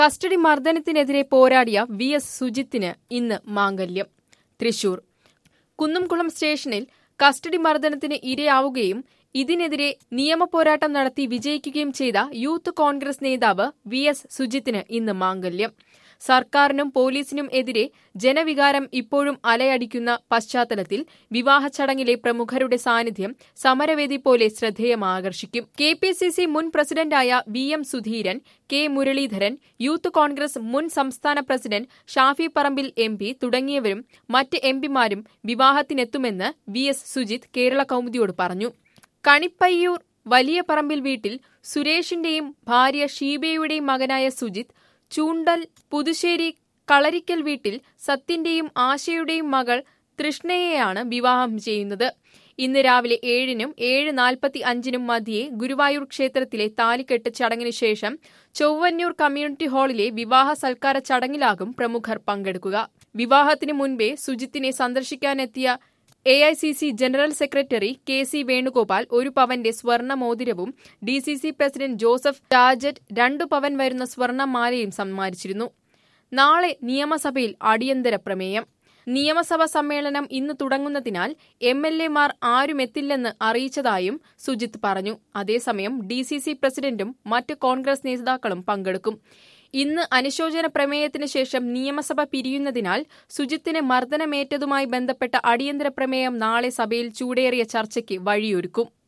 custody മർദ്ദനത്തിനെതിരെ പോരാടിയ V S സുജിത്തിന് ഇന്ന് മാംഗല്യം തൃശൂർ കുന്നംകുളം സ്റ്റേഷനിൽ കസ്റ്റഡി മർദ്ദനത്തിന് ഇരയാവുകയും ഇതിനെതിരെ നിയമപോരാട്ടം നടത്തി വിജയിക്കുകയും ചെയ്ത യൂത്ത് കോൺഗ്രസ് നേതാവ് വി എസ് സുജിത്തിന് ഇന്ന് മാംഗല്യം സർക്കാരിനും പോലീസിനും എതിരെ ജനവികാരം ഇപ്പോഴും അലയടിക്കുന്ന പശ്ചാത്തലത്തിൽ വിവാഹ ചടങ്ങിലെ പ്രമുഖരുടെ സാന്നിധ്യം സമരവേദി പോലെ ശ്രദ്ധേയമാകർഷിക്കും കെ പി സി സി മുൻ പ്രസിഡന്റായ V M Sudheeran K Muraleedharan youth Congress മുൻ സംസ്ഥാന പ്രസിഡന്റ് ഷാഫി പറമ്പിൽ എം പി തുടങ്ങിയവരും മറ്റ് എം പിമാരും വിവാഹത്തിനെത്തുമെന്ന് വി എസ് സുജിത് കേരള കൗമുദിയോട് പറഞ്ഞു കണിപ്പയ്യൂർ വലിയ പറമ്പിൽ വീട്ടിൽ സുരേഷിന്റെയും ഭാര്യ ഷീബയുടെയും മകനായ സുജിത് ചൂണ്ടൽ പുതുശ്ശേരി കളരിക്കൽ വീട്ടിൽ സത്യന്റെയും ആശയുടെയും മകൾ തൃഷ്ണയെയാണ് വിവാഹം ചെയ്യുന്നത് ഇന്ന് രാവിലെ ഏഴിനും ഏഴ് നാൽപ്പത്തി അഞ്ചിനും മധ്യേ ഗുരുവായൂർ ക്ഷേത്രത്തിലെ താലിക്കെട്ട് ചടങ്ങിന് ശേഷം ചൊവ്വന്നൂർ കമ്മ്യൂണിറ്റി ഹാളിലെ വിവാഹ സൽക്കാര ചടങ്ങിലാകും പ്രമുഖർ പങ്കെടുക്കുക വിവാഹത്തിന് മുൻപേ സുജിത്തിനെ സന്ദർശിക്കാനെത്തിയ A I C C general secretary K C Venugopal ഒരു പവന്റെ സ്വർണ്ണ മോതിരവും D C C president Joseph Tajet രണ്ടു പവൻ വരുന്ന സ്വർണ്ണമാലയും സമ്മാനിച്ചിരുന്നു നാളെ നിയമസഭയിൽ അടിയന്തര പ്രമേയം നിയമസഭാ സമ്മേളനം ഇന്ന് തുടങ്ങുന്നതിനാൽ എം എൽ എമാർ ആരുമെത്തില്ലെന്ന് അറിയിച്ചതായും സുജിത് പറഞ്ഞു അതേസമയം ഡി സി സി പ്രസിഡന്റും മറ്റ് കോൺഗ്രസ് നേതാക്കളും പങ്കെടുക്കും ഇന്ന് അനുശോചന പ്രമേയത്തിന് ശേഷം നിയമസഭ പിരിയുന്നതിനാൽ സുജിത്തിന് മർദ്ദനമേറ്റതുമായി ബന്ധപ്പെട്ട അടിയന്തര പ്രമേയം നാളെ സഭയിൽ ചൂടേറിയ ചർച്ചയ്ക്ക് വഴിയൊരുക്കും